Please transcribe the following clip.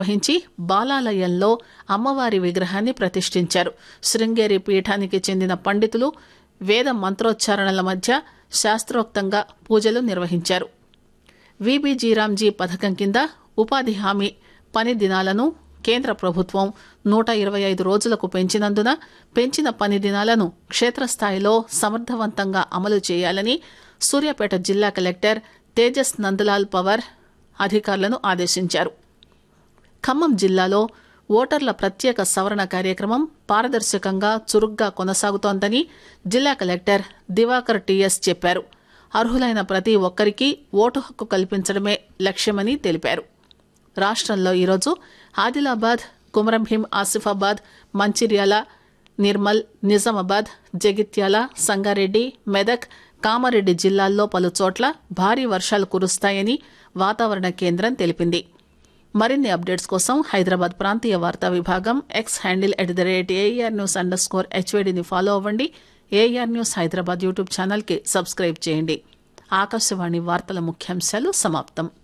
నిర్వహించి బాలాలయంలో అమ్మవారి విగ్రహాన్ని ప్రతిష్ఠించారు శృంగేరి పీఠానికి చెందిన పండితులు వేద మంత్రోచ్చారణల మధ్య శాస్త్రోక్తంగా పూజలు నిర్వహించారు విబిజీరామ్జీ పథకం కింద ఉపాధి హామీ పని దినాలను కేంద్ర ప్రభుత్వం నూట ఇరవై ఐదు రోజులకు పెంచినందున పెంచిన పని దినాలను క్షేత్రస్థాయిలో సమర్థవంతంగా అమలు చేయాలని సూర్యాపేట జిల్లా కలెక్టర్ తేజస్ నందలాల్ పవర్ అధికారులను ఆదేశించారు ఖమ్మం జిల్లాలో ఓటర్ల ప్రత్యేక సవరణ కార్యక్రమం పారదర్శకంగా చురుగ్గా కొనసాగుతోందని జిల్లా కలెక్టర్ దివాకర్ టీఎస్ చెప్పారు అర్హులైన ప్రతి ఒక్కరికి ఓటు హక్కు కల్పించడమే లక్ష్యమని తెలిపారు రాష్ట్రంలో ఈరోజు ఆదిలాబాద్ కుమరంభీం ఆసిఫాబాద్ మంచిర్యాల నిర్మల్ నిజామాబాద్ జగిత్యాల సంగారెడ్డి మెదక్ కామారెడ్డి జిల్లాల్లో పలు చోట్ల భారీ వర్షాలు కురుస్తాయని వాతావరణ కేంద్రం తెలిపింది మరిన్ని అప్డేట్స్ కోసం హైదరాబాద్ ప్రాంతీయ వార్తా విభాగం X handle at the rate AIR news underscore హెచ్వేడిని ఫాలో అవ్వండి ఏఆర్ న్యూస్ హైదరాబాద్ యూట్యూబ్ ఛానల్కి సబ్స్క్రైబ్ చేయండి ఆకాశవాణి వార్తల ముఖ్యాంశాలు సమాప్తం